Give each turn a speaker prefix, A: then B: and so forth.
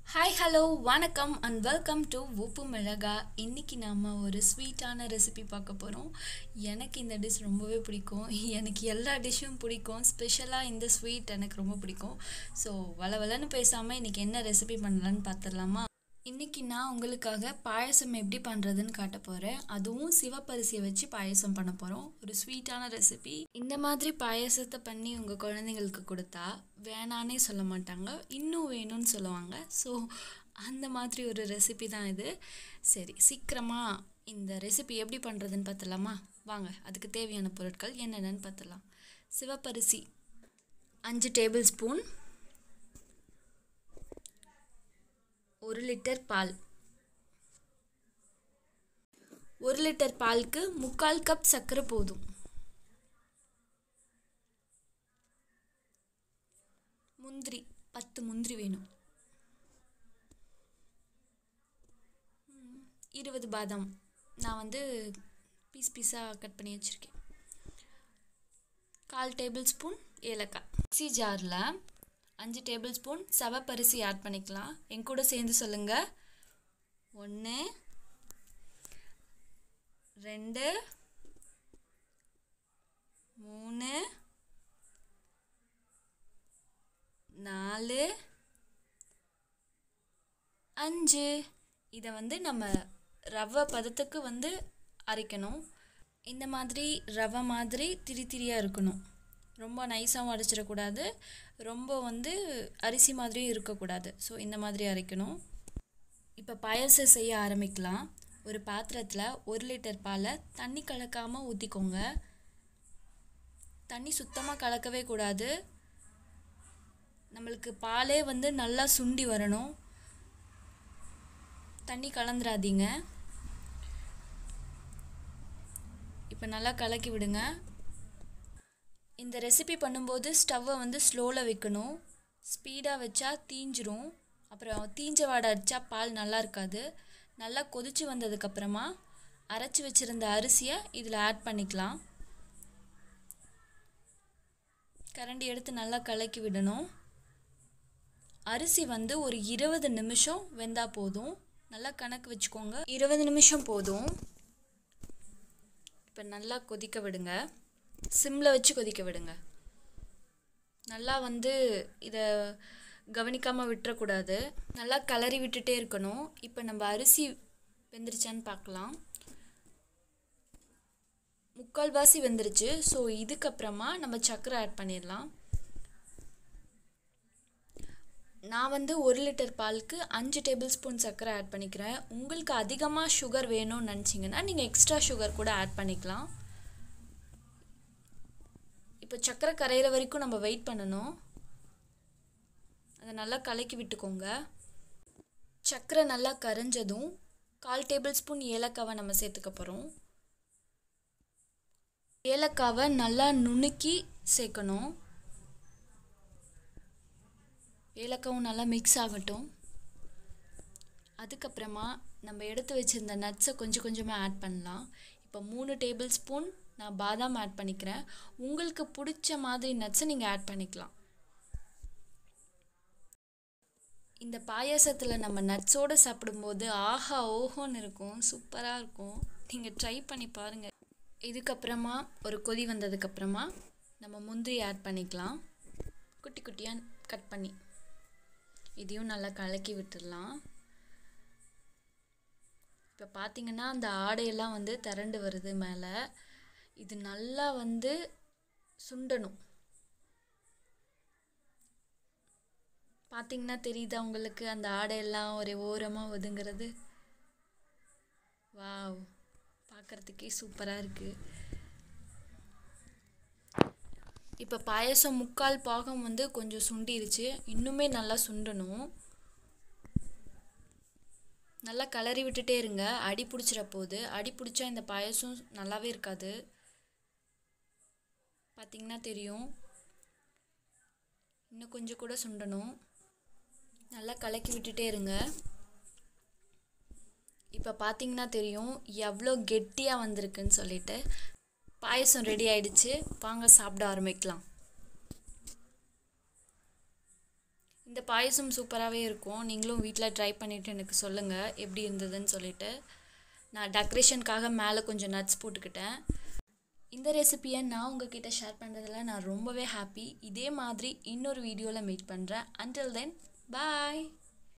A: hi hello வணக்கம் and welcome to Uppu Milaga இன்றைக்கி நாம் ஒரு ஸ்வீட்டான ரெசிபி பார்க்க போகிறோம் எனக்கு இந்த டிஷ் ரொம்பவே பிடிக்கும் எனக்கு எல்லா டிஷ்ஷும் பிடிக்கும் ஸ்பெஷலாக இந்த ஸ்வீட் எனக்கு ரொம்ப பிடிக்கும் ஸோ வள வளன்னு பேசாமல் இன்றைக்கி என்ன ரெசிபி பண்ணலான்னு பார்த்துடலாமா இன்றைக்கி நான் உங்களுக்காக பாயசம் எப்படி பண்ணுறதுன்னு காட்ட போகிறேன் அதுவும் சிவப்பரிசியை வச்சு பாயசம் பண்ண போகிறோம் ஒரு ஸ்வீட்டான ரெசிபி இந்த மாதிரி பாயசத்தை பண்ணி உங்கள் குழந்தைங்களுக்கு கொடுத்தா வேணானே சொல்ல மாட்டாங்க இன்னும் வேணும்னு சொல்லுவாங்க ஸோ அந்த மாதிரி ஒரு ரெசிபி தான் இது சரி சீக்கிரமாக இந்த ரெசிபி எப்படி பண்ணுறதுன்னு பார்த்துலாமா வாங்க அதுக்கு தேவையான பொருட்கள் என்னென்னு பார்த்துலாம் சிவப்பரிசி அஞ்சு டேபிள் ஸ்பூன் ஒரு லிட்டர் பால் ஒரு லிட்டர் பாலுக்கு முக்கால் கப் சர்க்கரை போதும் முந்திரி பத்து முந்திரி வேணும் இருபது பாதாம் நான் வந்து பீஸ் பீஸாக கட் பண்ணி வச்சுருக்கேன் கால் டேபிள் ஸ்பூன் ஏலக்காய் மிக்ஸி ஜாரில் அஞ்சு டேபிள் ஸ்பூன் சவப்பரிசி ஆட் பண்ணிக்கலாம் என் கூட சேர்ந்து சொல்லுங்கள் ஒன்று ரெண்டு மூணு நாலு அஞ்சு இதை வந்து நம்ம ரவை பதத்துக்கு வந்து அரைக்கணும் இந்த மாதிரி ரவை மாதிரி திரி திரியாக இருக்கணும் ரொம்ப நைஸாகவும் அரைச்சிடக்கூடாது ரொம்ப வந்து அரிசி மாதிரியும் இருக்கக்கூடாது ஸோ இந்த மாதிரி அரைக்கணும் இப்போ பாயசம் செய்ய ஆரம்பிக்கலாம் ஒரு பாத்திரத்தில் ஒரு லிட்டர் பாலை தண்ணி கலக்காமல் ஊற்றிக்கோங்க தண்ணி சுத்தமாக கலக்கவே கூடாது நம்மளுக்கு பாலே வந்து நல்லா சுண்டி வரணும் தண்ணி கலந்துராதீங்க இப்போ நல்லா கலக்கி விடுங்க இந்த ரெசிபி பண்ணும்போது ஸ்டவ்வை வந்து ஸ்லோவில் வைக்கணும் ஸ்பீடாக வச்சா தீஞ்சிரும் அப்புறம் தீஞ்ச வாடை அடித்தா பால் நல்லா இருக்காது நல்லா கொதிச்சு வந்ததுக்கப்புறமா அரைச்சி வச்சுருந்த அரிசியை இதில் ஆட் பண்ணிக்கலாம் கரண்டி எடுத்து நல்லா கலக்கி விடணும் அரிசி வந்து ஒரு இருபது நிமிஷம் வெந்தால் போதும் நல்லா கணக்கு வச்சுக்கோங்க இருபது நிமிஷம் போதும் இப்போ நல்லா கொதிக்க விடுங்க சிம்மில் வச்சு கொதிக்க விடுங்க நல்லா வந்து இதை கவனிக்காமல் விட்டுறக்கூடாது நல்லா கலரி விட்டுட்டே இருக்கணும் இப்போ நம்ம அரிசி வெந்துருச்சான்னு பார்க்கலாம் முக்கால்வாசி வெந்துருச்சு ஸோ இதுக்கப்புறமா நம்ம சர்க்கரை ஆட் பண்ணிடலாம் நான் வந்து ஒரு லிட்டர் பாலுக்கு அஞ்சு டேபிள் ஸ்பூன் சர்க்கரை ஆட் பண்ணிக்கிறேன் உங்களுக்கு அதிகமாக சுகர் வேணும்னு நினச்சிங்கன்னா நீங்கள் எக்ஸ்ட்ரா சுகர் கூட ஆட் பண்ணிக்கலாம் இப்போ சர்க்கரை கரையிற வரைக்கும் நம்ம வெயிட் பண்ணணும் அதை நல்லா கலக்கி விட்டுக்கோங்க சர்க்கரை நல்லா கரைஞ்சதும் கால் டேபிள் ஸ்பூன் ஏலக்காவை நம்ம சேர்த்துக்க போகிறோம் ஏலக்காவை நல்லா நுணுக்கி சேர்க்கணும் ஏலக்காவும் நல்லா மிக்ஸ் ஆகட்டும் அதுக்கப்புறமா நம்ம எடுத்து வச்சுருந்த நட்ஸை கொஞ்சம் கொஞ்சமாக ஆட் பண்ணலாம் இப்போ மூணு டேபிள் ஸ்பூன் நான் பாதாம் ஆட் பண்ணிக்கிறேன் உங்களுக்கு பிடிச்ச மாதிரி நட்ஸை நீங்கள் ஆட் பண்ணிக்கலாம் இந்த பாயாசத்தில் நம்ம நட்ஸோடு சாப்பிடும்போது ஆஹா ஓஹோன்னு இருக்கும் சூப்பராக இருக்கும் நீங்கள் ட்ரை பண்ணி பாருங்கள் இதுக்கப்புறமா ஒரு கொதி வந்ததுக்கப்புறமா நம்ம முந்திரி ஆட் பண்ணிக்கலாம் குட்டி குட்டியாக கட் பண்ணி இதையும் நல்லா கலக்கி விட்டுடலாம் இப்போ பார்த்தீங்கன்னா அந்த ஆடையெல்லாம் வந்து திரண்டு வருது மேலே இது நல்லா வந்து சுண்டணும் பார்த்தீங்கன்னா தெரியுதா உங்களுக்கு அந்த ஆடையெல்லாம் ஒரே ஓரமாக ஒதுங்கிறது வாவ் பார்க்குறதுக்கே சூப்பராக இருக்குது இப்போ பாயசம் முக்கால் பாகம் வந்து கொஞ்சம் சுண்டிருச்சு இன்னுமே நல்லா சுண்டணும் நல்லா கலரி விட்டுட்டே இருங்க அடி பிடிச்சிட போகுது அடி பிடிச்சா இந்த பாயசம் நல்லாவே இருக்காது பார்த்திங்கன்னா தெரியும் இன்னும் கொஞ்சம் கூட சுண்டணும் நல்லா கலக்கி விட்டுட்டே இருங்க இப்போ பார்த்தீங்கன்னா தெரியும் எவ்வளோ கெட்டியாக வந்திருக்குன்னு சொல்லிட்டு பாயசம் ரெடி ஆயிடுச்சு வாங்க சாப்பிட ஆரம்பிக்கலாம் இந்த இந்த பாயசம் சூப்பராகவே இருக்கும் நீங்களும் வீட்டில் ட்ரை பண்ணிவிட்டு எனக்கு சொல்லுங்கள் எப்படி இருந்ததுன்னு சொல்லிட்டு நான் டெக்கரேஷனுக்காக மேலே கொஞ்சம் நட்ஸ் போட்டுக்கிட்டேன் இந்த ரெசிபியை நான் உங்ககிட்ட ஷேர் பண்ணுறதுல நான் ரொம்பவே ஹாப்பி இதே மாதிரி இன்னொரு வீடியோவில் மீட் பண்ணுறேன் அன்டில் தென் பாய்